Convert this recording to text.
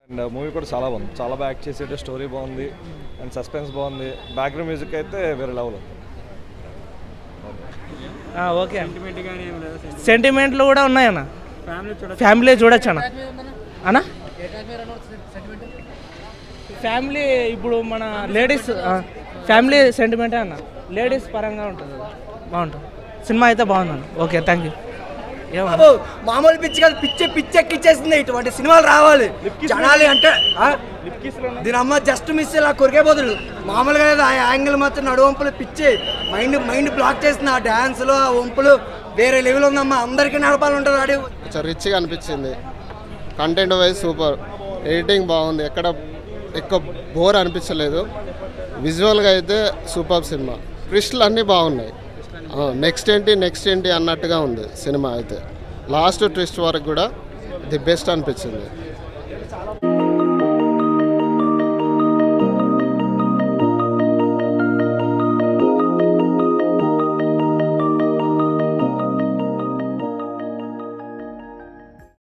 And movie కూడా చాలా బాగుంది చాలా బాగా యాక్ట్ చేసేట స్టోరీ బాగుంది అండ్ సస్పెన్స్ బాగుంది బ్యాక్గ్రౌండ్ మ్యూజిక్ అయితే వేరే లెవెల్ ఆ, ఓకే సెంటిమెంట్లు కూడా ఉన్నాయన్న ఫ్యామిలీ చూడొచ్చు అన్న అన్న ఫ్యామిలీ ఇప్పుడు మన లేడీస్ ఫ్యామిలీ సెంటిమెంటే అన్న లేడీస్ పరంగా ఉంటుంది బాగుంటుంది సినిమా అయితే బాగుందన్న ఓకే థ్యాంక్ యూ ఏమన్నా బాబు, మామూలు పిచ్చి కాదు పిచ్చి పిచ్చి ఎక్కిచ్చేసింది ఇటువంటి సినిమాలు రావాలి జనాలు అంటే ఆ? దీని అమ్మ జస్ట్ మిస్ ఇలా కొరికే బదులు మామూలుగా లేదు ఆ యాంగిల్ మాత్రం నడువంపులు పిచ్చి మైండ్ మైండ్ బ్లాక్ చేసింది ఆ డ్యాన్సులు ఆ వంపులు వేరే లెవెల్ ఉందమ్మా అందరికీ నడపాలి ఉంటుంది ఆడి కొంచెం రిచ్గా అనిపించింది కంటెంట్ వైజ్ సూపర్ ఎడిటింగ్ బాగుంది ఎక్కడ ఎక్కువ బోర్ అనిపించలేదు విజువల్గా అయితే సూపర్ సినిమా ట్విస్ట్లు అన్నీ బాగున్నాయి నెక్స్ట్ ఏంటి నెక్స్ట్ ఏంటి అన్నట్టుగా ఉంది సినిమా అయితే లాస్ట్ ట్విస్ట్ వరకు కూడా ది బెస్ట్ అనిపించింది